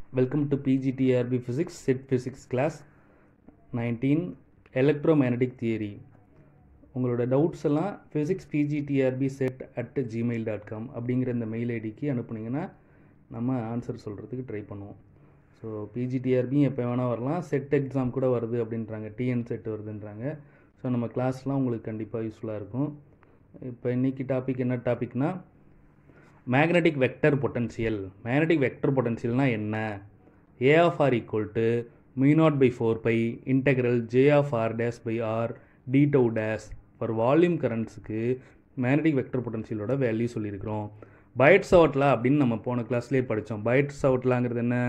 Welcome to PGTRB Physics, Set Physics Class 19 Electromagnetic Theory. உங்களோட doubts எல்லாம் physics PGTRB set at Gmail dot com அப்படிங்கிற இந்த mail ஐடிக்கு அனுப்புனீங்கன்னா நம்ம ஆன்சர் சொல்கிறதுக்கு ட்ரை பண்ணுவோம் ஸோ பிஜிடிஆர்பியும் எப்போ வேணால் வரலாம் செட் எக்ஸாம் கூட வருது அப்படின்றாங்க டிஎன் செட் வருதுன்றாங்க ஸோ நம்ம கிளாஸ்லாம் உங்களுக்கு கண்டிப்பாக யூஸ்ஃபுல்லாக இருக்கும் இப்போ இன்றைக்கி டாபிக் என்ன டாபிக்னா magnetic vector potential magnetic vector பொட்டன்ஷியல்னால் என்ன A of R equal to mu naught by four pi integral J of R dash by R D tau dash for volume கரண்ட்ஸுக்கு மேக்னெட்டிக் வெக்டர் பொட்டன்ஷியலோட வேல்யூ சொல்லியிருக்கிறோம் Biot Savart law அப்படின்னு நம்ம போன கிளாஸ்லேயே படித்தோம் பைட்ஸ் அவுட்லாங்கிறது என்ன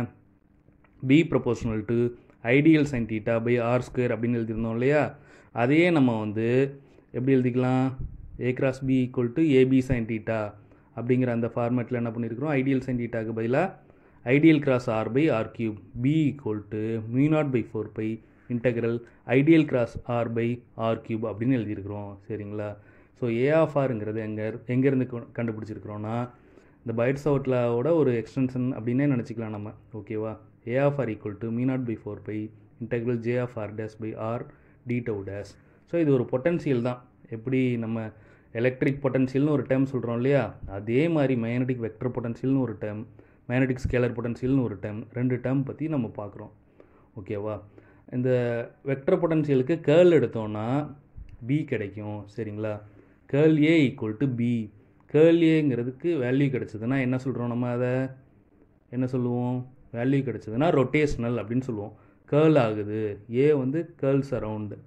B proportional to I dl sine theta by R square அப்படின்னு எழுதியிருந்தோம் இல்லையா அதையே நம்ம வந்து எப்படி எழுதிக்கலாம் A cross B equal to AB sine theta அப்படிங்கிற அந்த ஃபார்மேட்டில் என்ன பண்ணியிருக்கிறோம் ஐடியல் சைன் தீட்டாக்கு பதிலாக I dl cross R by R cube B equal to mu naught by four pi integral I dl cross R by R cube அப்படின்னு எழுதியிருக்கிறோம் சரிங்களா ஸோ ஏ ஆஃப் ஆருங்கிறது எங்கே எங்கேருந்து கண்டுபிடிச்சிருக்கிறோன்னா இந்த பைட்ஸ் அவுட்லாவோட ஒரு எக்ஸ்டென்ஷன் அப்படின்னே நினச்சிக்கலாம் நம்ம ஓகேவா A of R equal to mu naught by four pi integral J of R dash by R D tau dash so இது ஒரு பொட்டன்ஷியல் தான் எப்படி நம்ம எலக்ட்ரிக் பொட்டன்ஷியல்னு ஒரு டேர்ம் சொல்கிறோம் இல்லையா அதே மாதிரி மேக்னெட்டிக் வெக்டர் பொட்டன்ஷியல்னு ஒரு டேர்ம் மேக்னெட்டிக் ஸ்கேலர் பொட்டன்ஷியல்னு ஒரு டேர்ம் ரெண்டு டேர்ம் பற்றி நம்ம பார்க்குறோம் ஓகேவா இந்த வெக்டர் பொட்டன்ஷியலுக்கு கேர்ள் எடுத்தோன்னா பி கிடைக்கும் சரிங்களா curl A equal to B curl ஏங்கிறதுக்கு வேல்யூ கிடச்சதுன்னா என்ன சொல்கிறோம் நம்ம அதை என்ன சொல்லுவோம் வேல்யூ கிடச்சதுன்னா ரொட்டேஷ்னல் அப்படின்னு சொல்லுவோம் கேர்ள் ஆகுது ஏ வந்து கேர்ள்ஸ் அரவுண்டு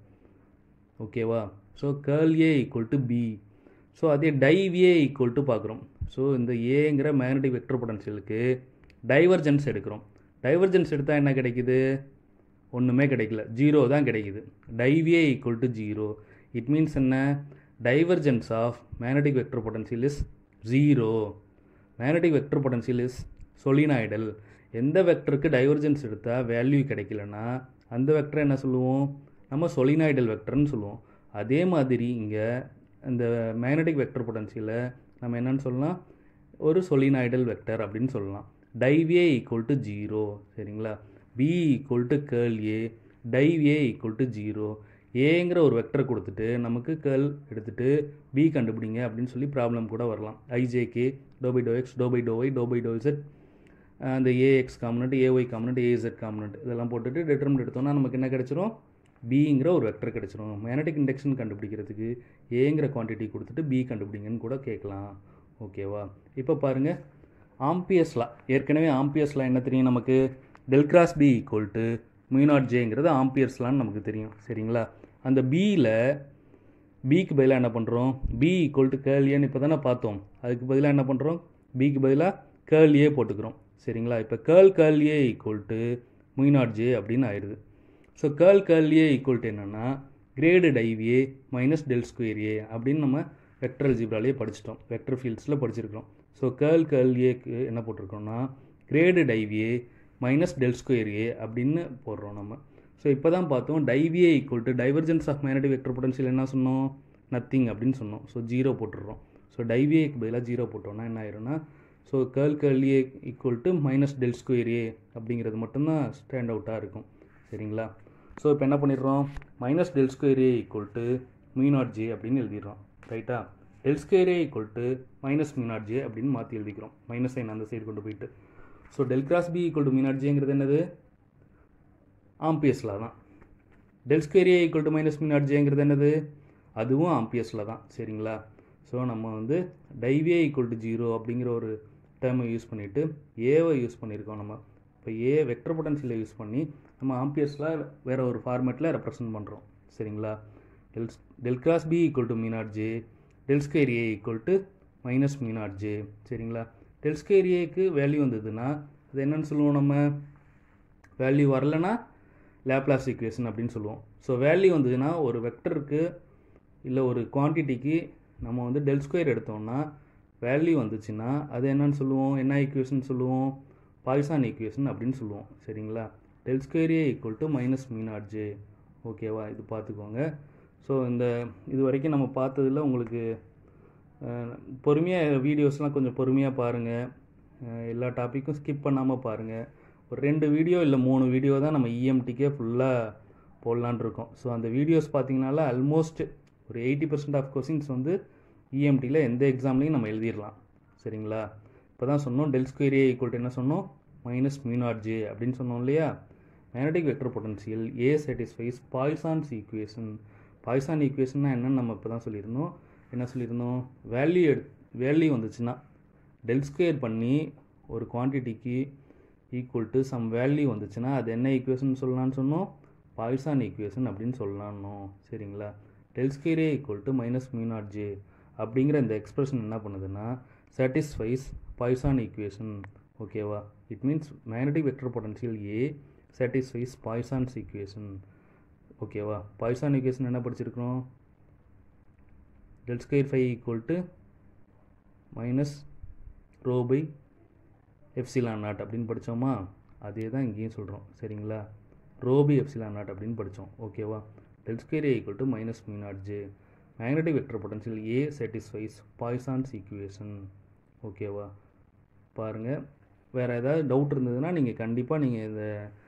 ஓகேவா so curl A equal to B so அதே டைவ் ஏ ஈக்குவல் டு பார்க்குறோம் ஸோ இந்த ஏங்கிற மேக்னெட்டிக் வெக்டர் பொட்டன்ஷியலுக்கு டைவர்ஜென்ஸ் எடுக்கிறோம் டைவர்ஜென்ஸ் எடுத்தால் என்ன கிடைக்குது ஒன்றுமே கிடைக்கல ஜீரோ தான் கிடைக்குது div A equal to zero it means என்ன divergence of magnetic vector potential is zero magnetic vector potential is solenoidal எந்த வெக்டருக்கு டைவர்ஜென்ஸ் எடுத்தால் வேல்யூ கிடைக்கலனா அந்த வெக்டர் என்ன சொல்லுவோம் நம்ம சொலினாய்டல் வெக்டர்னு சொல்லுவோம் அதே மாதிரி இங்கே இந்த மேக்னெட்டிக் வெக்டர் பொட்டன்ஷியலை நம்ம என்னன்னு சொல்லலாம் ஒரு சொலினாய்டல் வெக்டர் அப்படின்னு சொல்லலாம் div A equal to zero சரிங்களா B equal to curl A div A equal to zero ஏங்கிற ஒரு வெக்டர் கொடுத்துட்டு நமக்கு கேர்ள் எடுத்துகிட்டு பி கண்டுபிடிங்க அப்படின்னு சொல்லி ப்ராப்ளம் கூட வரலாம் IJK do by do X do by do Y do by do Z அந்த A X component A Y component A Z component இதெல்லாம் போட்டுட்டு டிட்டர்மெண்ட் எடுத்தோம்னா நமக்கு என்ன கிடச்சிரும் பிங்கிற ஒரு வெக்டர் கிடச்சிரும் மேக்னட்டிக் இண்டக்ஷன் கண்டுபிடிக்கிறதுக்கு ஏங்கிற குவான்டிட்டி கொடுத்துட்டு பி கண்டுபிடிங்கன்னு கூட கேட்கலாம் ஓகேவா இப்போ பாருங்கள் ஆம்பியஸ்லா ஏற்கனவே ஆம்பியஸ்லா என்ன தெரியும் நமக்கு del cross B equal to mu naught ஜேங்கிறது ஆம்பியர்ஸ்லான்னு நமக்கு தெரியும் சரிங்களா அந்த பியில் பிக்கு பதிலாக என்ன பண்ணுறோம் பி ஈக்குவல் டு கேர்ள் ஏன்னு இப்போ தானே பார்த்தோம் அதுக்கு பதிலாக என்ன பண்ணுறோம் பிக்கு பதிலாக கேர்ள் ஏ போட்டுக்கிறோம் சரிங்களா இப்போ curl curl A equal to mu naught J அப்படின்னு ஆயிடுது so curl curl A equal to என்னென்னா grad div A minus del square A அப்படின்னு நம்ம வெக்டர் அல்ஜிப்ராலேயே படிச்சிட்டோம் வெக்டர் ஃபீல்ட்ஸில் படிச்சிருக்கிறோம் ஸோ கேர்ள் கேர்ள் ஏக்கு என்ன போட்டிருக்கோம்னா grad div A minus del square A அப்படின்னு போடுறோம் நம்ம ஸோ இப்போ தான் பார்த்தோம் div A equal to divergence of magnetic vector potential என்ன சொன்னோம் நத்திங் அப்படின்னு சொன்னோம் ஸோ ஜீரோ போட்டுடுறோம் ஸோ டைவ் ஏக்கு பதிலாக ஜீரோ போட்டோம்னா என்ன ஆயிரும்னா so curl curl A equal to minus del square A அப்படிங்கிறது மட்டும்தான் ஸ்டாண்ட் அவுட்டாக இருக்கும் சரிங்களா ஸோ இப்போ என்ன பண்ணிடுறோம் minus del square A equal to mu naught J அப்படின்னு எழுதிடுறோம் ரைட்டா del square A equal to minus mu naught J அப்படின்னு மாற்றி எழுதிக்கிறோம் மைனஸ் சைன் அந்த சைடு கொண்டு போயிட்டு so del cross B equal to mu naught ஜேங்கிறது என்னது ஆம்பியஸில் தான் del square A equal to minus mu naught ஜேங்கிறது என்னது அதுவும் ஆம்பியஸில் தான் சரிங்களா ஸோ நம்ம வந்து டைவே ஈக்குவல் டு ஜீரோ அப்படிங்கிற ஒரு டேர்மை யூஸ் பண்ணிவிட்டு ஏவை யூஸ் பண்ணியிருக்கோம் நம்ம இப்போ ஏ வெக்டர் பொட்டன்ஷியலை யூஸ் பண்ணி நம்ம ஆம்பியர்ஸில் வேறு ஒரு ஃபார்மேட்டில் ரெப்ரசன்ட் பண்ணுறோம் சரிங்களா del del cross B equal to mu naught J del square A equal to minus mu naught J சரிங்களா டெல் ஸ்கொயர் ஏக்கு வேல்யூ வந்ததுன்னா அது என்னன்னு சொல்லுவோம் நம்ம வேல்யூ வரலனா லேப்லாஸ் ஈக்குவேஷன் அப்படின்னு சொல்லுவோம் ஸோ வேல்யூ வந்ததுன்னா ஒரு வெக்டருக்கு இல்லை ஒரு குவான்டிட்டிக்கு நம்ம வந்து டெல் ஸ்கொயர் எடுத்தோம்னா வேல்யூ வந்துச்சுன்னா அது என்னன்னு சொல்லுவோம் என்ன ஈக்குவேஷன் சொல்லுவோம் பாய்சான் ஈக்குவேஷன் அப்படின்னு சொல்லுவோம் சரிங்களா del square A equal to minus mu naught J ஓகேவா இது பார்த்துக்கோங்க ஸோ இந்த இது வரைக்கும் நம்ம பார்த்ததில் உங்களுக்கு பொறுமையாக வீடியோஸ்லாம் கொஞ்சம் பொறுமையாக பாருங்கள் எல்லா டாப்பிக்கும் ஸ்கிப் பண்ணாமல் பாருங்கள் ஒரு ரெண்டு வீடியோ இல்லை மூணு வீடியோ தான் நம்ம இஎம்டிக்கே ஃபுல்லாக போடலான் இருக்கோம் ஸோ அந்த வீடியோஸ் பார்த்தீங்கனால ஆல்மோஸ்ட் ஒரு எயிட்டி பர்சன்ட் ஆஃப் கொஸ்டின்ஸ் வந்து இஎம்டியில் எந்த எக்ஸாம்லையும் நம்ம எழுதிடலாம் சரிங்களா இப்போ தான் சொன்னோம் டெல் ஸ்கொயர் ஏ ஈக்குவல் என்ன சொன்னோம் மைனஸ் மியூனாட் ஜே அப்படின்னு சொன்னோம் இல்லையா magnetic vector potential A satisfies Poisson's equation Poisson ஈக்குவேஷன்னா என்னன்னு நம்ம இப்போ தான் சொல்லியிருந்தோம் என்ன சொல்லியிருந்தோம் வேல்யூ எடு வேல்யூ வந்துச்சுன்னா டெல் ஸ்கொயர் பண்ணி ஒரு குவான்டிட்டிக்கு ஈக்குவல் டு சம் வேல்யூ வந்துச்சுன்னா அது என்ன ஈக்குவேஷன் சொல்லலாம்னு சொன்னோம் பாய்சான் ஈக்குவேஷன் அப்படின்னு சொல்லலாம்னோம் சரிங்களா del square A equal to minus mu naught J அப்படிங்கிற இந்த எக்ஸ்பிரஷன் என்ன பண்ணுதுன்னா சாட்டிஸ்ஃபைஸ் பாய்சான் ஈக்குவேஷன் ஓகேவா it means magnetic vector potential A satisfies Poisson's equation ஓகேவா பாய்சான் ஈக்குவேஷன் என்ன படிச்சிருக்கிறோம் del square phi equal to minus rho by epsilon naught அப்படின்னு படித்தோமா அதே தான் இங்கேயும் சொல்கிறோம் சரிங்களா ரோபி எஃப்சிலான் நாட் அப்படின்னு படித்தோம் ஓகேவா del square A equal to minus mu naught J magnetic vector potential A satisfies Poisson's equation ஓகேவா பாருங்கள் வேறு ஏதாவது டவுட் இருந்ததுன்னா நீங்கள் கண்டிப்பாக நீங்கள் இந்த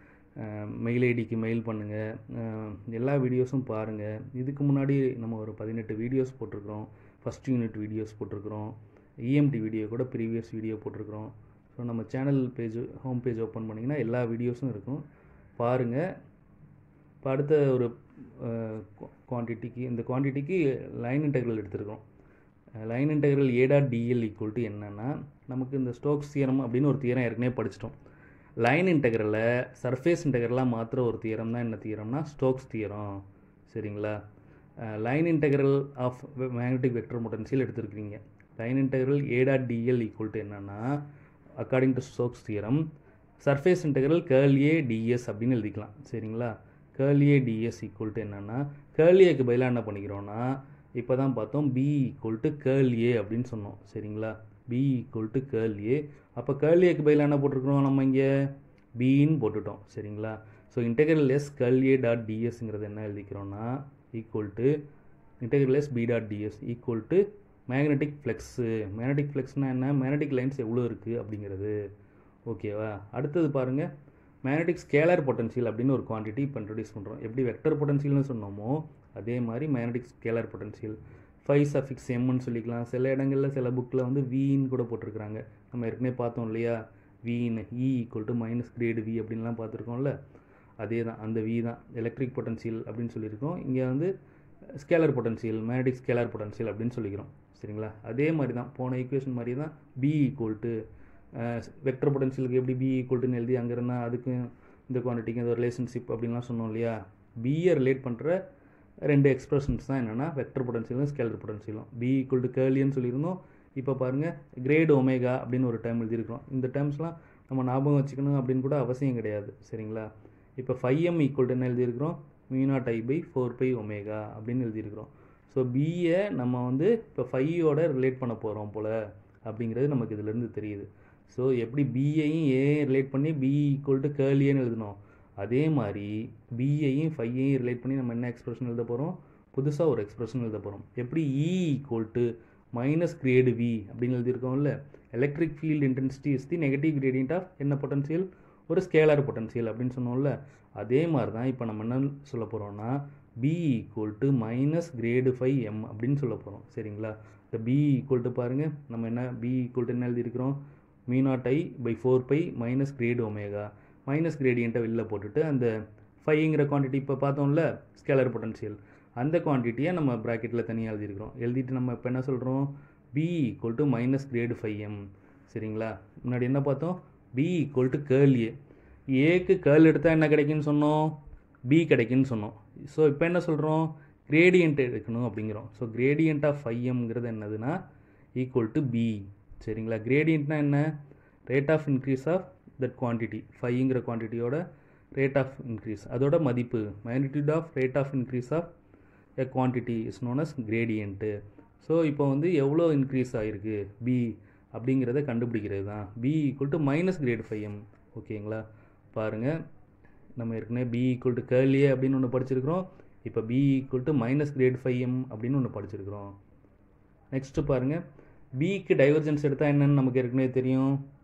மெயில் ஐடிக்கு மெயில் பண்ணுங்கள் எல்லா வீடியோஸும் பாருங்கள் இதுக்கு முன்னாடி நம்ம ஒரு பதினெட்டு வீடியோஸ் போட்டிருக்கிறோம் ஃபஸ்ட் யூனிட் வீடியோஸ் போட்டிருக்கிறோம் இஎம்டி வீடியோ கூட ப்ரீவியஸ் வீடியோ போட்டிருக்கிறோம் ஸோ நம்ம channel page home page open பண்ணிங்கன்னா எல்லா வீடியோஸும் இருக்கும் பாருங்கள் இப்போ அடுத்த ஒரு குவான்டிட்டிக்கு இந்த குவான்டிட்டிக்கு லைன் இன்டெக்ரல் எடுத்திருக்கோம் line integral A dot TL equal to என்னென்னா நமக்கு இந்த ஸ்டோக்ஸ் தியரம் அப்படின்னு ஒரு தியரம் ஏற்கனவே படிச்சிட்டோம் லைன் இன்டெக்ரலை சர்ஃபேஸ் இன்டெக்ரலாக மாற்றுற ஒரு தியரம் தான் என்ன தியரம்னா ஸ்டோக்ஸ் தியரம் சரிங்களா line integral of magnetic vector potential எடுத்துருக்கீங்க line integral A dot TL equal to என்னென்னா according to Stokes theorem surface integral curl A DS அப்படின்னு எழுதிக்கலாம் சரிங்களா curl A DS equal to என்னென்னா கேர்ள் ஏக்கு பதிலாக என்ன பண்ணிக்கிறோன்னா இப்போ தான் பார்த்தோம் B equal to curl A அப்படின்னு சொன்னோம் சரிங்களா B equal to curl A அப்போ கேர்ள் ஏக்கு பதிலாக என்ன போட்டிருக்கிறோம் நம்ம இங்கே பின்னு போட்டுட்டோம் சரிங்களா so integral S curl A dot டிஎஸ்ங்கிறது என்ன எழுதிக்கிறோன்னா equal to integral S B dot DS equal to magnetic flux magnetic ஃப்ளெக்ஸ்னால் என்ன மேக்னெட்டிக் லைன்ஸ் எவ்வளோ இருக்குது அப்படிங்கிறது ஓகேவா அடுத்தது பாருங்கள் மேக்னெட்டிக் ஸ்கேலர் பொட்டன்ஷியல் அப்படின்னு ஒரு குவான்டிட்டி இப்போ இன்ட்ரடியூஸ் பண்ணுறோம் எப்படி வெக்டர் பொட்டன்ஷியல்னு சொன்னோமோ அதே மாதிரி magnetic scalar potential phi suffix எம்னு சொல்லிக்கலாம் சில இடங்களில் சில புக்கில் வந்து வின்னு கூட போட்டிருக்கிறாங்க நம்ம ஏற்கனவே பார்த்தோம் இல்லையா வின்னு E equal to minus grad V அப்படின்லாம் பார்த்துருக்கோம்ல அதே தான் அந்த வி தான் எலக்ட்ரிக் பொட்டன்ஷியல் அப்படின்னு சொல்லியிருக்கோம் இங்கே வந்து scalar potential magnetic scalar potential அப்படின்னு சொல்லிக்கிறோம் சரிங்களா அதே மாதிரி தான் போன ஈக்குவேஷன் மாதிரி தான் பி ஈக்குவல் டு வெக்டர் பொட்டன்ஷியலுக்கு எப்படி பி ஈக்குவல்ட்டுன்னு எழுதி அங்கே இருந்தால் அதுக்கு இந்த குவான்டிட்டிக்கு அந்த ரிலேஷன்ஷிப் அப்படின்லாம் சொன்னோம் இல்லையா பியை ரிலேட் பண்ணுற ரெண்டு எக்ஸ்பிரஷன்ஸ் தான் என்னென்னா வெக்டர் பொட்டன்ஷியலும் ஸ்கேலர் பொட்டன்ஷியலும் பி ஈக்குவல் டு கேர்லியன்னு சொல்லியிருந்தோம் இப்போ பாருங்கள் கிரேட் ஒமேகா அப்படின்னு ஒரு டைம் எழுதியிருக்கிறோம் இந்த டேர்ம்ஸ்லாம் நம்ம ஞாபகம் வச்சுக்கணும் அப்படின்னு கூட அவசியம் கிடையாது சரிங்களா இப்போ ஃபைவ் எம் ஈக்குவல் டு என்ன எழுதியிருக்கிறோம் mu naught I by four pi omega அப்படின்னு எழுதியிருக்கிறோம் ஸோ பியை நம்ம வந்து இப்போ ஃபையோட ரிலேட் பண்ண போகிறோம் போல் அப்படிங்கிறது நமக்கு இதிலேருந்து தெரியுது ஸோ எப்படி பிஐயும் ஏ ரிலேட் பண்ணி பி ஈக்குவல் டு கேர்லியன்னு எழுதணும் அதே மாதிரி பிஐயும் ஃபையையும் ரிலேட் பண்ணி நம்ம என்ன எக்ஸ்பிரஷன் எழுத போகிறோம் புதுசாக ஒரு எக்ஸ்பிரஷன் எழுத போகிறோம் எப்படி E equal to minus grad V அப்படின்னு எழுதியிருக்கோம்ல electric field intensity is the negative gradient of என்ன பொட்டன்சியல் ஒரு ஸ்கேலார் பொட்டன்சியல் அப்படின்னு சொன்னோம்ல அதே மாதிரி தான் இப்போ நம்ம என்ன சொல்ல போகிறோம்னா B equal to minus grad phi M அப்படின்னு சொல்ல போகிறோம் சரிங்களா இந்த பி ஈக்குவல் டு பாருங்கள் நம்ம என்ன பி ஈக்குவல் டு என்ன எழுதியிருக்கிறோம் mu naught I by four pi minus grad omega minus கிரேடியண்ட்டை வெளில போட்டுட்டு அந்த ஃபைங்கிற குவான்டிட்டி இப்போ பார்த்தோம்ல ஸ்கேலர் பொட்டன்ஷியல் அந்த குவான்டிட்டியை நம்ம ப்ராக்கெட்டில் தனியாக எழுதியிருக்கிறோம் எழுதிட்டு நம்ம இப்போ என்ன சொல்கிறோம் B equal to minus grad phi M சரிங்களா முன்னாடி என்ன பார்த்தோம் B equal to curl A ஏக்கு கேர்ள் எடுத்தால் என்ன கிடைக்குன்னு சொன்னோம் பி கிடைக்குன்னு சொன்னோம் ஸோ இப்போ என்ன சொல்கிறோம் கிரேடியன்ட் எடுக்கணும் அப்படிங்கிறோம் ஸோ கிரேடியன்ட் ஆஃப் ஃபைவ் எம்ங்கிறது என்னதுன்னா ஈக்குவல் டு பி சரிங்களா கிரேடியன்ட்னா என்ன rate of increase of that quantity ஃபைங்கிற குவான்டிட்டியோட ரேட் ஆஃப் இன்க்ரீஸ் அதோட மதிப்பு magnitude of rate of increase of a quantity is known as gradient so இப்போ வந்து எவ்வளோ இன்க்ரீஸ் ஆகிருக்கு பி அப்படிங்கிறத கண்டுபிடிக்கிறது தான் B equal to minus grad phi M ஓகேங்களா பாருங்கள் நம்ம ஏற்கனவே பி ஈக்குவல் டு கேர்லியே அப்படின்னு ஒன்று படிச்சிருக்கிறோம் இப்போ B equal to minus grad phi M அப்படின்னு ஒன்று படிச்சிருக்கிறோம் நெக்ஸ்ட்டு பாருங்கள் பிக்கு டைவர்ஜென்ஸ் எடுத்தால் என்னன்னு நமக்கு ஏற்கனவே தெரியும்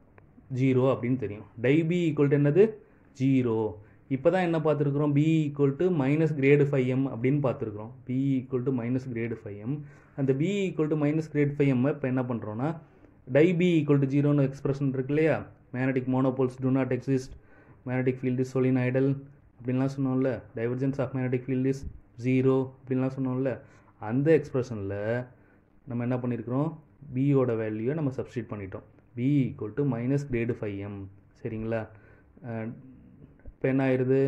ஜீரோ அப்படின்னு தெரியும் டை பி ஈக்குவல் டு என்னது ஜீரோ இப்போ தான் என்ன பார்த்துருக்குறோம் B equal to minus grad phi M அப்படின்னு பார்த்துருக்குறோம் B equal to minus grad phi M அந்த B equal to minus grad phi M இப்போ என்ன பண்ணுறோன்னா டை பி ஈக்குவல் டு ஜீரோன்னு எக்ஸ்பிரஷன் இருக்கு இல்லையா magnetic monopoles do not exist magnetic field is solenoidal அப்படின்லாம் சொன்னோம்ல divergence of magnetic field is zero அப்படின்லாம் சொன்னோம்ல அந்த எக்ஸ்பிரஷனில் நம்ம என்ன பண்ணியிருக்கிறோம் பியோட வேல்யூவை நம்ம சப்ஸ்டியூட் பண்ணிட்டோம் B equal to minus grad phi M சரிங்களா இப்போ என்ன ஆயிடுது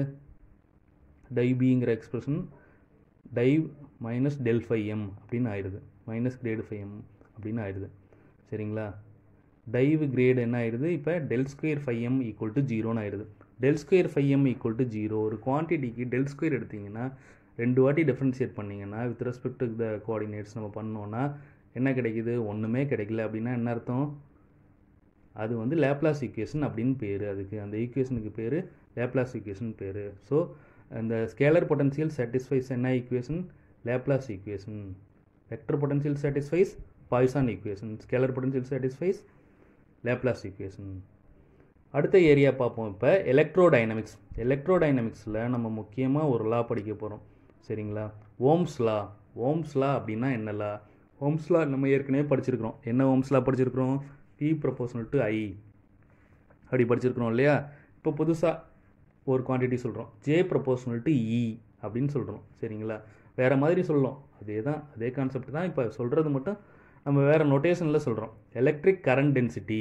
டை பிங்கிற expression div minus del phi M அப்படின்னு ஆயிடுது மைனஸ் கிரேடு ஃபைவ் எம் அப்படின்னு ஆயிடுது சரிங்களா டைவ் கிரேடு என்ன ஆயிடுது இப்போ del square phi M equal to ஜீரோன்னு ஆயிடுது del square phi M equal to zero ஒரு குவான்டிட்டிக்கு டெல் ஸ்கொயர் எடுத்தீங்கன்னா ரெண்டு வாட்டி டிஃப்ரென்ஷியேட் பண்ணிங்கன்னா with respect to the coordinates நம்ம பண்ணோன்னா என்ன கிடைக்குது ஒன்றுமே கிடைக்கல அப்படின்னா என்ன அர்த்தம் அது வந்து லேப்லாஸ் ஈக்குவேஷன் அப்படின்னு பேர் அதுக்கு அந்த ஈக்குவேஷனுக்கு பேர் லேப்லாஸ் ஈக்குவேஷன் பேர் ஸோ அந்த ஸ்கேலர் பொட்டன்ஷியல் சாட்டிஸ்ஃபைஸ் என்ன equation Laplace equation vector potential satisfies Poisson equation scalar potential satisfies Laplace equation அடுத்த ஏரியா பார்ப்போம் இப்போ எலக்ட்ரோடைனமிக்ஸ் எலக்ட்ரோடைனமிக்ஸில் நம்ம முக்கியமாக ஒரு லா படிக்க போகிறோம் சரிங்களா ஓம்ஸ் லா ஓம்ஸ் லா அப்படின்னா என்ன லா ஓம்ஸ் லா நம்ம ஏற்கனவே படிச்சிருக்கிறோம் என்ன ஓம்ஸ் லா படிச்சிருக்கிறோம் பி ப்ரொபோஷனல் டு ஐ அப்படி படிச்சிருக்கிறோம் இல்லையா இப்போ புதுசாக ஒரு குவான்டிட்டி சொல்கிறோம் ஜே ப்ரொபோஷனல் டு இ அப்படின்னு சொல்கிறோம் சரிங்களா வேறு மாதிரி சொல்லலாம் அதே தான் அதே கான்செப்ட் தான் இப்போ சொல்கிறது மட்டும் நம்ம வேறு நொட்டேஷனில் சொல்கிறோம் எலக்ட்ரிக் கரண்ட் டென்சிட்டி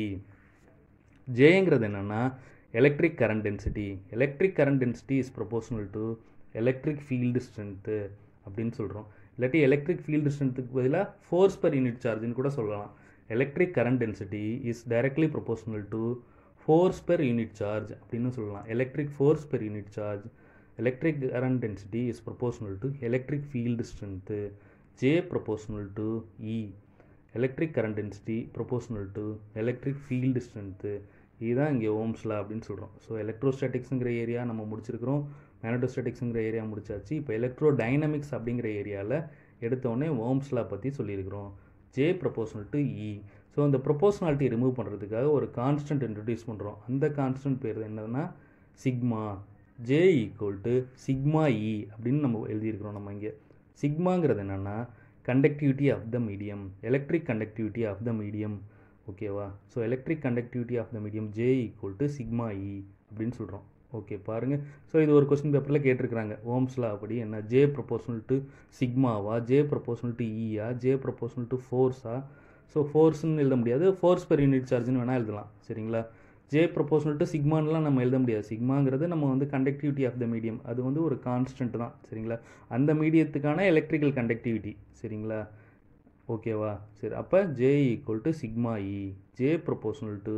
ஜேங்கிறது என்னென்னா electric current density electric current density is proportional to electric field strength அப்படின்னு சொல்கிறோம் இல்லாட்டி எலக்ட்ரிக் ஃபீல்டு ஸ்ட்ரென்த்துக்கு பதிலாக ஃபோர்ஸ் பர் யூனிட் சார்ஜ்னு கூட சொல்லலாம் electric current density is directly proportional to force per unit charge அப்படின்னு சொல்லலாம் electric force per unit charge electric current density is proportional to electric field strength J proportional to E electric current density proportional to electric field strength இதுதான் இங்கே ஓம்ஸ்லா அப்படின்னு சொல்கிறோம் so எலக்ட்ரோஸ்டாட்டிக்ஸுங்கிற area நம்ம முடிச்சிருக்கிறோம் மேனடோஸ்டாட்டிக்ஸுங்கிற area முடிச்சாச்சு இப்போ electro dynamics அப்படிங்கிற ஏரியாவில் எடுத்தோடனே ஓம்ஸ்லா பற்றி சொல்லியிருக்கிறோம் J proportional to E so அந்த ப்ரொபோஷனாலிட்டி ரிமூவ் பண்ணுறதுக்காக ஒரு கான்ஸ்டன்ட் இன்ட்ரடியூஸ் பண்ணுறோம் அந்த கான்ஸ்டன்ட் பேர் என்னதுன்னா sigma J equal to sigma E அப்படின்னு நம்ம எழுதியிருக்கிறோம் நம்ம இங்கே சிக்மாங்கிறது என்னென்னா conductivity of the medium electric conductivity of the medium ஓகேவா so electric conductivity of the medium J equal to sigma E அப்படின்னு சொல்கிறோம் ஓகே பாருங்கள் ஸோ இது ஒரு கொஸ்டின் பேப்பரில் கேட்டிருக்கிறாங்க ஓம்ஸ்லா அப்படி என்ன ஜே ப்ரொபோஷனல் டு சிக்மாவா ஜே ப்ரொபோஷனல் டு இயா ஜே ப்ரொபோஷனல் டு ஃபோர்ஸா ஸோ ஃபோர்ஸ்னு எழுத முடியாது ஃபோர்ஸ் பெர் யூனிட் சார்ஜ்னு வேணால் எழுதலாம் சரிங்களா ஜே ப்ரொபோஷனல் டு சிக்மான்லாம் நம்ம எழுத முடியாது சிக்மாங்கிறது நம்ம வந்து கண்டக்டிவிட்டி ஆஃப் த மீடியம் அது வந்து ஒரு கான்ஸ்டன்ட் தான் சரிங்களா அந்த மீடியத்துக்கான எலக்ட்ரிக்கல் கண்டக்டிவிட்டி சரிங்களா ஓகேவா சரி அப்போ J equal to sigma E J proportional to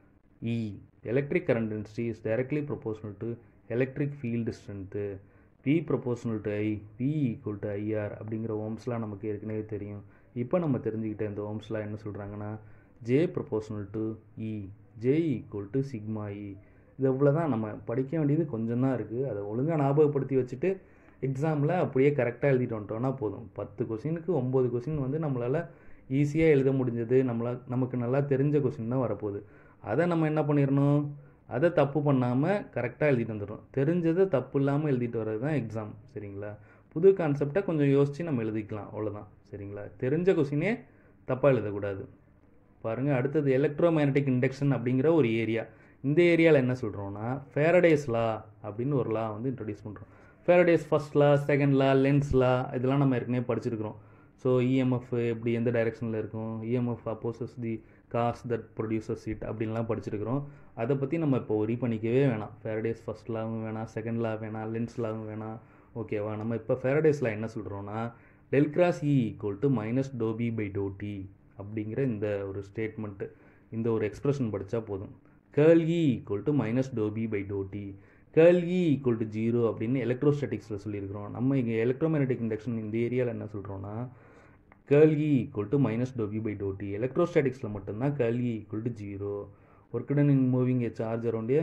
E electric current density is directly proportional to electric field strength V proportional to I V equal to IR அப்படிங்கிற ஓம்ஸ்லாம் நமக்கு ஏற்கனவே தெரியும் இப்போ நம்ம தெரிஞ்சுக்கிட்ட இந்த ஓம்ஸ்லாம் என்ன சொல்கிறாங்கன்னா J proportional to E J equal to sigma E இது இவ்வளோ தான் நம்ம படிக்க வேண்டியது கொஞ்சம் தான் இருக்குது அதை ஒழுங்காக ஞாபகப்படுத்தி வச்சுட்டு எக்ஸாமில் அப்படியே கரெக்டாக எழுதிட்டு வந்துட்டோம்னா போதும் பத்து கொஷினுக்கு ஒம்பது கொஷின் வந்து நம்மளால் ஈஸியாக எழுத முடிஞ்சது நம்மளால் நமக்கு நல்லா தெரிஞ்ச கொஷின் தான் வரப்போகுது அதை நம்ம என்ன பண்ணிடணும் அதை தப்பு பண்ணாமல் கரெக்டாக எழுதிட்டு வந்துடுறோம் தெரிஞ்சதை தப்பு இல்லாமல் எழுதிட்டு வர்றது தான் எக்ஸாம் சரிங்களா புது கான்செப்டை கொஞ்சம் யோசித்து நம்ம எழுதிக்கலாம் அவ்வளோதான் சரிங்களா தெரிஞ்ச கொஷினே தப்பாக எழுதக்கூடாது பாருங்கள் அடுத்தது எலக்ட்ரோ மேக்னட்டிக் இண்டக்ஷன் அப்படிங்கிற ஒரு ஏரியா இந்த ஏரியாவில் என்ன சொல்கிறோன்னா ஃபேரடேஸ் லா அப்படின்னு ஒரு லா வந்து இன்ட்ரடியூஸ் பண்ணுறோம் Faraday's first law second law Lenz law இதெல்லாம் நம்ம ஏற்கனவே படிச்சிருக்கிறோம் ஸோ இஎம்எஃப் எப்படி எந்த டைரெக்ஷனில் இருக்கும் EMF opposes the cause that produces it அப்படின்லாம் படிச்சிருக்கிறோம் அதை பற்றி நம்ம இப்போ ஒரி பண்ணிக்கவே வேணாம் ஃபேரடேஸ் ஃபர்ஸ்ட் லாவும் வேணாம் செகண்ட் லா வேணாம் லென்ஸ் லாவும் வேணாம் ஓகேவா நம்ம இப்போ ஃபேரடேஸில் என்ன சொல்கிறோன்னா del cross E equal to minus doe B by doe t அப்படிங்கிற இந்த ஒரு ஸ்டேட்மெண்ட்டு இந்த ஒரு எக்ஸ்பிரஷன் படித்தா போதும் curl E equal to minus doe B by doe t curl E equal to zero அப்படின்னு எலக்ட்ரோஸ்டாட்டிக்ஸில் சொல்லியிருக்கிறோம் நம்ம இங்கே எலக்ட்ரோமேக்னட்டிக் இண்டக்ஷன் இந்த ஏரியாவில் என்ன சொல்கிறோன்னா curl E equal to minus doe B by doe t எலக்ட்ரோஸ்டாட்டிக்ஸில் மட்டும்தான் curl E equal to zero work done in moving a charge around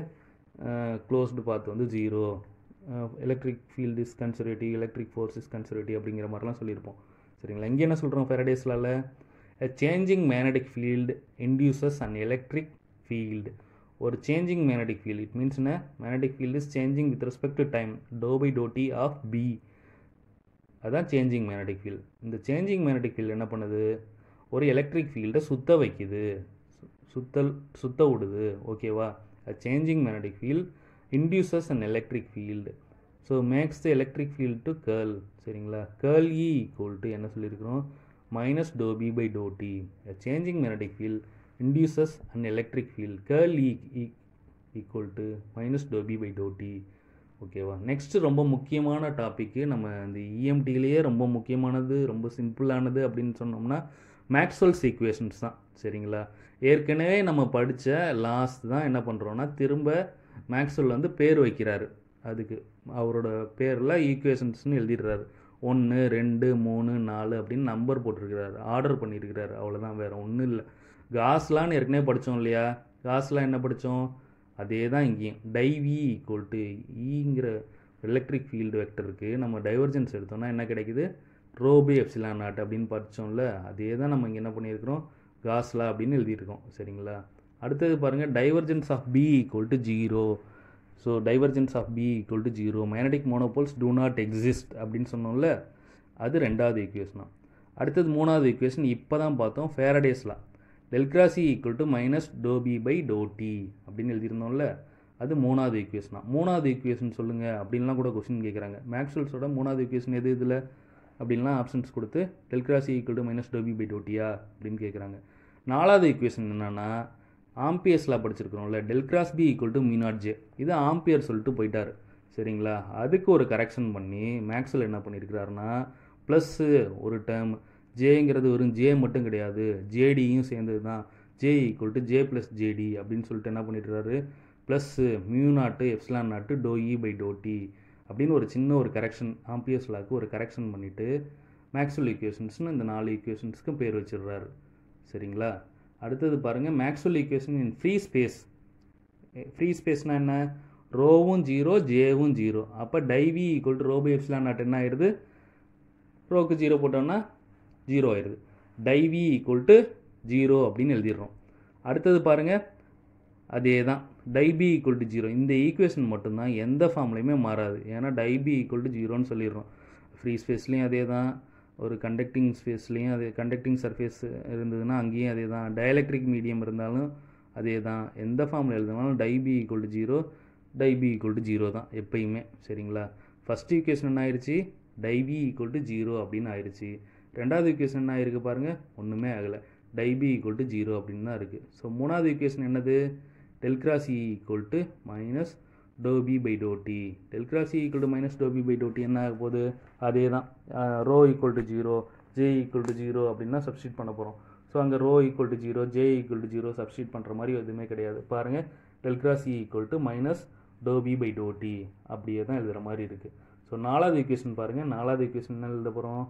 closed path வந்து zero electric field is conservative electric force is conservative அப்படிங்கிற மாதிரிலாம் சொல்லியிருப்போம் சரிங்களா இங்கே என்ன சொல்கிறோம் ஃபெரடேஸ்லால a changing magnetic field induces an electric field ஒரு changing magnetic field it means என்ன magnetic field is changing with respect to time to by doe t of B அதான் சேஞ்சிங் மேக்னெட்டிக் ஃபீல்டு இந்த சேஞ்சிங் மேக்னெட்டிக் ஃபீல்டு என்ன பண்ணுது ஒரு electric ஃபீல்டை சுத்த வைக்குது சுத்தல் சுத்த விடுது ஓகேவா changing magnetic field induces and electric field so makes the electric field to curl சரிங்களா கேர்ள் இ ஈக்குவல் டு என்ன சொல்லியிருக்கிறோம் minus doe B by doe t changing magnetic field induces and electric field curl E equal to minus doe B by doe t ஓகேவா next ரொம்ப முக்கியமான topic நம்ம இந்த இஎம்டிலேயே ரொம்ப முக்கியமானது ரொம்ப சிம்பிளானது அப்படின்னு சொன்னோம்னா மேக்ஸ்வெல்ஸ் ஈக்குவேஷன்ஸ் தான் சரிங்களா ஏற்கனவே நம்ம படித்த லாஸ்ட் தான் என்ன பண்ணுறோன்னா திரும்ப மேக்ஸ்வெல் வந்து பேர் வைக்கிறாரு அதுக்கு அவரோட பேரில் ஈக்குவேஷன்ஸ்னு எழுதிடுறாரு ஒன்று ரெண்டு மூணு நாலு அப்படின்னு நம்பர் போட்டிருக்கிறாரு ஆர்டர் பண்ணியிருக்கிறாரு அவ்வளோதான் வேறு ஒன்றும் இல்லை காஸ்லான்னு ஏற்கனவே படித்தோம் இல்லையா காஸ்லாம் என்ன படித்தோம் அதே தான் இங்கேயும் டைவி ஈக்குவல் டு ஈங்கிற எலக்ட்ரிக் ஃபீல்டு வெக்டருக்கு நம்ம டைவர்ஜென்ஸ் எடுத்தோம்னா என்ன கிடைக்குது ரோபி எப்சிலான் நாட் அப்படின்னு படித்தோம்ல அதே தான் நம்ம இங்கே என்ன பண்ணியிருக்கிறோம் காஸ்லா அப்படின்னு எழுதியிருக்கோம் சரிங்களா அடுத்தது பாருங்கள் divergence of B equal to zero so divergence of B equal to zero magnetic monopoles do not exist அப்படின்னு சொன்னோம்ல அது ரெண்டாவது ஈக்குவேஷன் தான் அடுத்தது மூணாவது ஈக்குவேஷன் இப்போ தான் பார்த்தோம் Faraday's law del cross E equal to minus doe B by doe t அப்படின்னு எழுதியிருந்தோம்ல அது மூணாவது ஈக்குவேஷன் தான் மூணாவது ஈக்குவேஷன் சொல்லுங்கள் அப்படின்லாம் கூட கொஸ்டின் கேட்குறாங்க மேக்ஸ்வெல்ஸோட மூணாவது ஈக்குவேஷன் எது இதில் அப்படின்லாம் ஆப்ஷன்ஸ் கொடுத்து del cross E equal to minus doe B by டோட்டியா அப்படின்னு கேட்குறாங்க நாலாவது ஈக்குவேஷன் என்னென்னா ஆம்பியர்ஸில் படிச்சிருக்கிறோம்ல del cross B equal to mu naught J இது ஆம்பியர் சொல்லிட்டு போயிட்டார் சரிங்களா அதுக்கு ஒரு கரெக்ஷன் பண்ணி மேக்ஸில் என்ன பண்ணியிருக்கிறாருன்னா ப்ளஸ்ஸு ஒரு டேர்ம் ஜேங்கிறது வெறும் ஜே மட்டும் கிடையாது ஜேடியும் சேர்ந்தது தான் J equal to J plus JD அப்படின்னு சொல்லிட்டு என்ன பண்ணிட்டுருக்காரு plus mu naught epsilon naught doe E by doe t அப்படின்னு ஒரு சின்ன ஒரு கரெக்ஷன் ஆம்பியர்ஸ் லாக்கு ஒரு கரெக்ஷன் பண்ணிவிட்டு மேக்ஸ்வெல் ஈக்குவேஷன்ஸ்னு இந்த நாலு ஈக்குவேஷன்ஸ்க்கும் பேர் வச்சிடுறாரு சரிங்களா அடுத்தது பாருங்கள் Maxwell equation in free space free ஸ்பேஸ்னால் என்ன ரோவும் ஜீரோ ஜேவும் ஜீரோ அப்போ div E equal to rho by epsilon naught என்ன ஆயிடுது ரோக்கு ஜீரோ போட்டோம்னா ஜீரோ ஆயிடுது டைவி ஈக்குவல் டு ஜீரோ அப்படின்னு எழுதிடுறோம் அடுத்தது பாருங்கள் அதே தான் டைபி ஈக்குவல் டு ஜீரோ இந்த ஈக்குவேஷன் மட்டும்தான் எந்த ஃபார்ம்லையுமே மாறாது ஏன்னா டைபி ஈக்குவல் டு ஜீரோன்னு சொல்லிடுறோம் ஃப்ரீ ஸ்பேஸ்லேயும் அதே தான் ஒரு கண்டக்டிங் ஸ்பேஸ்லேயும் அதே கண்டக்டிங் சர்ஃபேஸ் இருந்ததுன்னா அங்கேயும் அதே தான் டயலக்ட்ரிக் மீடியம் இருந்தாலும் அதே தான் எந்த ஃபார்மில் எழுதினாலும் div B equal to zero div B equal to zero தான் எப்பயுமே சரிங்களா ஃபஸ்ட் ஈக்குவேஷன் என்ன ஆயிடுச்சு டைபி ஈக்குவல் டு ஜீரோ அப்படின்னு ஆயிடுச்சு ரெண்டாவது ஈக்குவேஷன் என்ன ஆயிருக்கு பாருங்கள் ஒன்றுமே ஆகலை டைபி ஈக்குவல் டு ஜீரோ அப்படின்னு தான் இருக்குது ஸோ மூணாவது ஈக்குவேஷன் என்னது del cross E equal to minus doe B by doe t del cross E equal to minus doe B by doe t என்ன ஆக போகுது அதே தான் rho equal to zero J equal to zero அப்படின்னா substitute பண்ண போகிறோம் so அங்கே rho equal to zero J equal to zero substitute பண்ணுற மாதிரி எதுவுமே கிடையாது பாருங்கள் del cross E equal to minus doe B by doe D அப்படியே தான் எழுதுகிற மாதிரி இருக்குது ஸோ நாலாவது ஈக்குவேஷன் பாருங்கள் நாலாவது ஈக்குவேஷன் என்ன எழுத போகிறோம்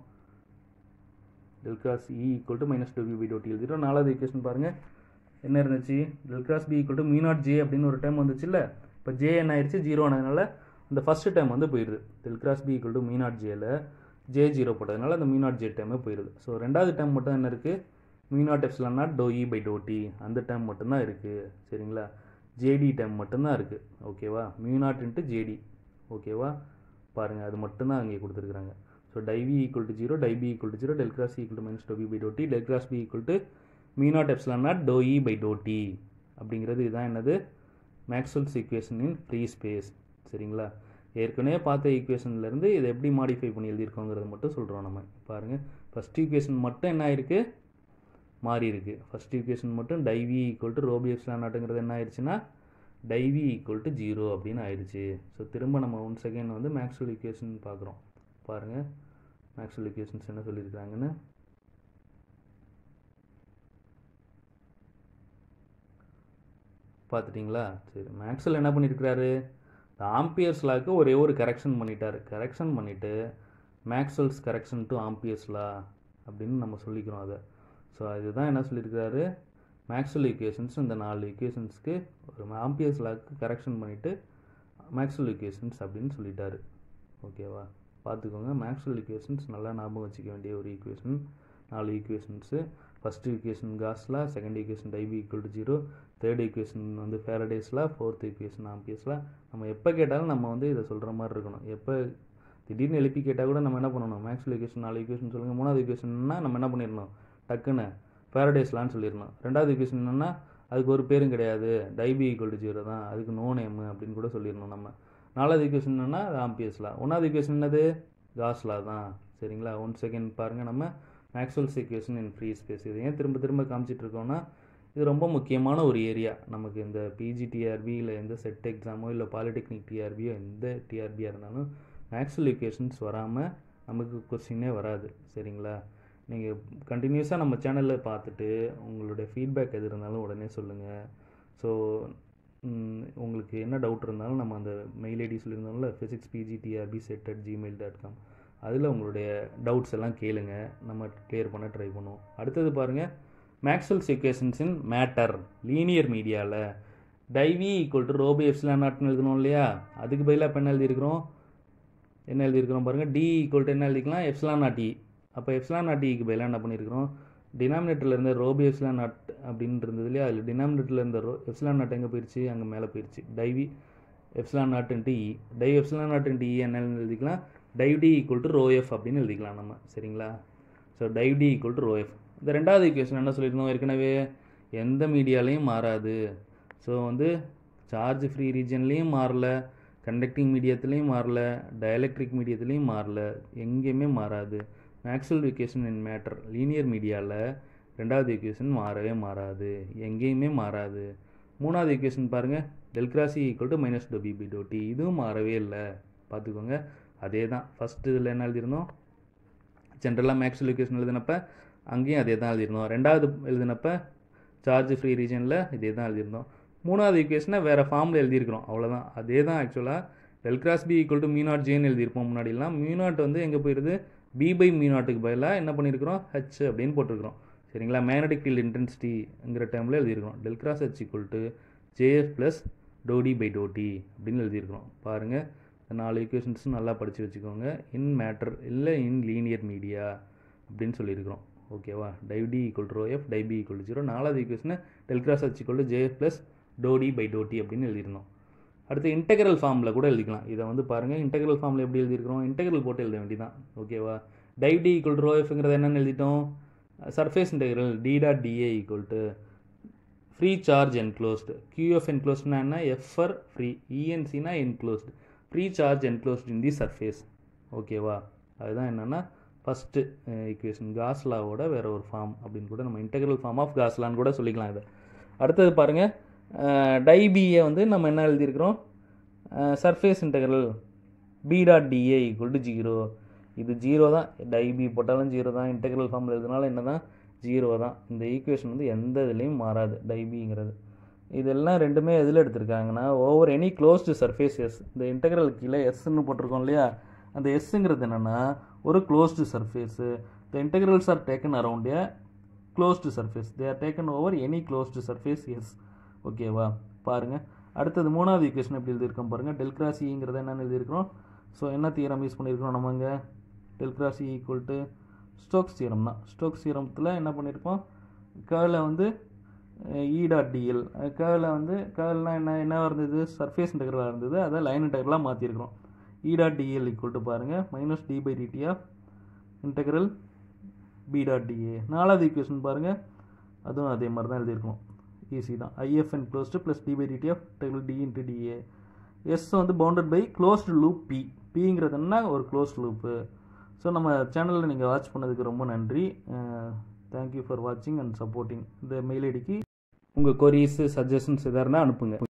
del cross E equal to minus doe B by doe t எழுதிட்டோம் நாலாவது ஈக்குவேஷன் பாருங்கள் என்ன இருந்துச்சு del cross B equal to mu naught J அப்படின்னு ஒரு டைம் வந்துச்சுல்ல இப்போ ஜே என்ன ஆயிடுச்சு ஜீரோ ஆனதுனால இந்த ஃபஸ்ட்டு டைம் வந்து போயிடுது del cross B equal to mu naught ஜேல ஜே ஜீரோ போட்டதுனால அந்த மீ நாட் ஜே டைமே போயிடுது ஸோ ரெண்டாவது டைம் மட்டும் என்ன இருக்குது mu naught epsilon naught doe E by doe t அந்த டைம் மட்டும்தான் இருக்குது சரிங்களா ஜேடி டைம் மட்டும்தான் இருக்குது ஓகேவா மியூ நாட் இன்ட்டு ஜேடி ஓகேவா பாருங்கள் அது மட்டும்தான் அங்கே கொடுத்துருக்குறாங்க so div E equal to zero div B equal to zero del cross equal to minus doe B by doe t del cross B equal to mu naught epsilon naught doe E by doe t அப்படிங்கிறது இதுதான் என்னது Maxwell's equation in free space சரிங்களா ஏற்கனவே பார்த்த ஈக்குவேஷன்லேருந்து இதை எப்படி modify பண்ணி எழுதியிருக்கோங்கிறத மட்டும் சொல்கிறோம் நம்ம பாருங்கள் ஃபஸ்ட் ஈக்குவேஷன் மட்டும் என்ன ஆயிருக்கு மாறி இருக்கு ஃபஸ்ட் ஈக்குவேஷன் மட்டும் div E equal to rho by epsilon நாட்டுங்கிறது என்ன ஆயிடுச்சுன்னா டைவி ஈக்குவல் டு ஜீரோ அப்படின்னு ஆயிடுச்சு ஸோ திரும்ப நம்ம ஒன் செகண்ட் வந்து மேக்ஸ்வெல் ஈக்குவேஷன் பார்க்குறோம் பாருங்கள் மேக்ஸ்வெல் ஈக்குவேஷன்ஸ் என்ன சொல்லியிருக்காங்கன்னு பார்த்துட்டிங்களா சரி மேக்ஸ்வெல் என்ன பண்ணியிருக்கிறாரு இந்த ஆம்பியர்ஸ் லாக்கு ஒரே ஒரு கரெக்ஷன் பண்ணிட்டாரு கரெக்ஷன் பண்ணிவிட்டு Maxwell's correction to Ampere's law அப்படின்னு நம்ம சொல்லிக்கிறோம் அதை ஸோ இதுதான் என்ன சொல்லியிருக்காரு மேக்ஸ்வெல் ஈக்குவேஷன்ஸ் இந்த நாலு ஈக்குவேஷன்ஸ்க்கு ஒரு ஆம்பியர்ஸ் லாக்கு கரெக்ஷன் பண்ணிவிட்டு மேக்ஸ்வெல் ஈக்குவேஷன்ஸ் அப்படின்னு சொல்லிட்டாரு ஓகேவா பார்த்துக்கோங்க மேக்ஸ்வெல் ஈக்குவேஷன்ஸ் நல்லா ஞாபகம் வச்சுக்க வேண்டிய ஒரு ஈக்குவேஷன் நாலு equations first equation Gauss law second equation div B equal to zero third equation வந்து ஃபேரடேஸ்லா ஃபோர்த் ஈக்குவேஷன் ஆம்பியர்ஸ்லா நம்ம எப்போ கேட்டாலும் நம்ம வந்து இதை சொல்கிற மாதிரி இருக்கணும் எப்போ திடீர்னு எழுப்பி கேட்டால் கூட நம்ம என்ன பண்ணணும் மேக்ஸில் ஈக்குவேஷன் நாலு ஈக்குவேஷன் சொல்லுங்கள் மூணாவது ஈக்குவேஷன்னா நம்ம என்ன பண்ணிடணும் டக்குன்னு ஃபேரடேஸ்லான்னு சொல்லிடணும் ரெண்டாவது ஈக்குவேஷன் என்னன்னா அதுக்கு ஒரு பேரும் கிடையாது டைபி ஈக்குவல் டு ஜீரோ தான் அதுக்கு நோ நேமு அப்படின்னு கூட சொல்லிடணும் நம்ம நாலாவது ஈக்குவேஷன் என்னன்னா ஆம்பியர்ஸ்லா ஒன்றாவது ஈக்குவேஷன் என்னது காஸ்லா தான் சரிங்களா ஒன் செகண்ட் பாருங்கள் நம்ம Maxwell's equation in free space இது ஏன் திரும்ப திரும்ப காமிச்சிட்டு இருக்கோம்னா இது ரொம்ப முக்கியமான ஒரு ஏரியா நமக்கு இந்த பிஜி டிஆர்பி இல்லை எந்த செட் எக்ஸாமோ இல்லை பாலிடெக்னிக் டிஆர்பியோ எந்த டிஆர்பியாக இருந்தாலும் மேக்ஸ்வெல் ஈக்குவேஷன்ஸ் வராமல் நமக்கு கொஸ்டினே வராது சரிங்களா நீங்கள் கண்டினியூஸாக நம்ம சேனலில் பார்த்துட்டு உங்களுடைய ஃபீட்பேக் எது இருந்தாலும் உடனே சொல்லுங்கள் ஸோ உங்களுக்கு என்ன டவுட் இருந்தாலும் நம்ம அந்த மெயில் ஐடி சொல்லியிருந்தோம்ல physics PG TRB set at Gmail dot com அதில் உங்களுடைய டவுட்ஸ் எல்லாம் கேளுங்க நம்ம கிளியர் பண்ண ட்ரை பண்ணுவோம் அடுத்தது பாருங்கள் Maxwell's equations in matter linear மீடியாவில் div E equal to rho by epsilon நாட்னு எழுதணும் இல்லையா அதுக்கு பதிலாக இப்போ என்ன எழுதியிருக்கிறோம் என்ன எழுதியிருக்கிறோம் பாருங்கள் டி ஈக்குவல் டு என்ன எழுதிக்கலாம் எப்சிலான் நாட் இ அப்போ எப்சிலான் நாட் இக்கு பதிலாக என்ன பண்ணியிருக்கிறோம் டினாமினேட்டரில் இருந்த ரோபி எப்சிலான் நாட் அப்படின்னு இருந்தது இல்லையா அதில் டினாமினேட்டரில் இருந்த ரோ எப்சிலான் நாட் எங்கே போயிடுச்சு அங்கே மேலே போயிடுச்சு div E epsilon naught into E div epsilon naught into E என்ன எழுதிக்கலாம் div D equal to rho f அப்படின்னு எழுதிக்கலாம் நம்ம சரிங்களா so div D equal to rho f இந்த ரெண்டாவது ஈக்குவேஷன் என்ன சொல்லியிருந்தோம் ஏற்கனவே எந்த மீடியாலையும் மாறாது ஸோ வந்து சார்ஜ் ஃப்ரீ ரீஜன்லேயும் மாறல கண்டக்டிங் மீடியத்துலேயும் மாறல டயலக்ட்ரிக் மீடியத்துலேயும் மாறல எங்கேயுமே மாறாது Maxwell equation in matter linear மீடியாவில் ரெண்டாவது ஈக்குவேஷன் மாறவே மாறாது எங்கேயுமே மாறாது மூணாவது ஈக்குவேஷன் பாருங்கள் del cross E equal to minus doe B by doe t இதுவும் மாறவே இல்லை பார்த்துக்கோங்க அதே தான் ஃபஸ்ட்டு இதில் என்ன எழுதியிருந்தோம் ஜென்ரலாக மேக்ஸ்வெல் ஈக்குவேஷன் எழுதினப்ப அங்கேயும் அதே தான் எழுதியிருந்தோம் ரெண்டாவது எழுதினப்ப சார்ஜ் ஃப்ரீ ரீஜனில் இதே தான் எழுதியிருந்தோம் மூணாவது ஈக்குவேஷனை வேறு ஃபார்மில் எழுதியிருக்கிறோம் அவ்வளோதான் அதே தான் ஆக்சுவலாக del cross B equal to mu naught ஜேன்னு எழுதியிருப்போம் முன்னாடிலாம் மியூ நாட் வந்து எங்கே போயிடுது பி பை மியூ நாட்டுக்கு பதிலாக என்ன பண்ணியிருக்கிறோம் ஹெச் அப்படின்னு போட்டிருக்கிறோம் சரிங்களா மேக்னடிக் ஃபீல்டு இன்டென்சிட்டிங்கிற டைமில் எழுதியிருக்கிறோம் del cross H equal to JF plus doe D by doe t அப்படின்னு எழுதியிருக்கிறோம் பாருங்கள் இந்த நாலு ஈக்குவேஷன்ஸும் நல்லா படித்து வச்சுக்கோங்க இன் மேட்டர் இல்லை இன் லீனியர் மீடியா அப்படின்னு சொல்லியிருக்கிறோம் ஓகேவா div D equal to rho f div B equal to zero நாலாவது ஈக்குவேஷனை del cross H equal to JF plus doe D by doe t அப்படின்னு எழுதியிருந்தோம் அடுத்து இன்டெக்ரல் ஃபார்மில் கூட எழுதிக்கலாம் இதை வந்து பாருங்கள் இன்டெக்ரல் ஃபார்மில் எப்படி எழுதியிருக்கிறோம் இன்டெக்ரல் போட்டு எழுத வேண்டியதான் ஓகேவா div D equal to rho எஃப்ங்கிறத என்னென்னு எழுதிட்டோம் surface integral D dot dA equal to free charge enclosed QF என்க்ளோஸ்ட்னா என்ன எஃப்ஆர் ஃப்ரீ இஎன்சினா enclosed free charge enclosed in the surface ஓகேவா அதுதான் என்னென்னா ஃபஸ்ட்டு ஈக்குவேஷன் காஸ்லாவோட வேறு ஒரு ஃபார்ம் அப்படின்னு கூட நம்ம இன்டெக்ரல் ஃபார்ம் ஆஃப் காஸ்லான்னு கூட சொல்லிக்கலாம் இதை அடுத்தது பாருங்கள் டைபியை வந்து நம்ம என்ன எழுதியிருக்கிறோம் surface integral B dot dA equal to zero இது ஜீரோ தான் டைபி போட்டாலும் ஜீரோ தான் இன்டெக்ரல் ஃபார்மில் எழுதினாலும் என்ன தான் ஜீரோ தான் இந்த ஈக்குவேஷன் வந்து எந்த இதுலேயும் மாறாது டைபிங்கிறது இதெல்லாம் ரெண்டுமே எதில் எடுத்திருக்காங்கன்னா over any closed surface S இந்த இன்டெக்ரல் கீழே எஸ்ன்னு போட்டிருக்கோம் இல்லையா அந்த எஸ்ஸுங்கிறது என்னென்னா ஒரு closed surface the integrals are taken around a closed surface they are taken over any closed surface S ஓகேவா பாருங்கள் அடுத்தது மூணாவது ஈக்குவேஷன் எப்படி எழுதியிருக்கோம் பாருங்கள் டெல்கிராசிங்கிறத என்னென்னு எழுதியிருக்கிறோம் ஸோ என்ன தீரம் யூஸ் பண்ணியிருக்கிறோம் நம்ம இங்கே டெல்கிராசி ஈக்குவல் டு ஸ்டோக்ஸ் தீரம் தான் ஸ்டோக்ஸ் தீரத்தில் என்ன பண்ணியிருக்கோம் கேர்ல வந்து இ டாட் டிஎல் கேர்ல வந்து கேர்லாம் என்ன என்ன இருந்தது சர்ஃபேஸ் இன்டெக்ரலாக இருந்தது அதை லைன் இன்டெக்ரலாக மாற்றிருக்கிறோம் E dot TL equal to பாருங்கள் minus d by dt of integral B dot dA நாலாவது ஈக்குவேஷன் பாருங்கள் அதுவும் அதே மாதிரி தான் எழுதியிருக்கணும் ஈஸி தான் IFN closed plus d by dt of integral D into dA S வந்து bounded by closed loop B பிங்கிறது என்ன ஒரு க்ளோஸ்ட் லூப்பு ஸோ நம்ம சேனலில் நீங்கள் வாட்ச் பண்ணதுக்கு ரொம்ப நன்றி தேங்க்யூ ஃபார் வாட்சிங் அண்ட் சப்போர்ட்டிங் இந்த மெயில் ஐடிக்கு உங்கள் கொரீஸு சஜஷன்ஸ் எதாக இருந்தால் அனுப்புங்க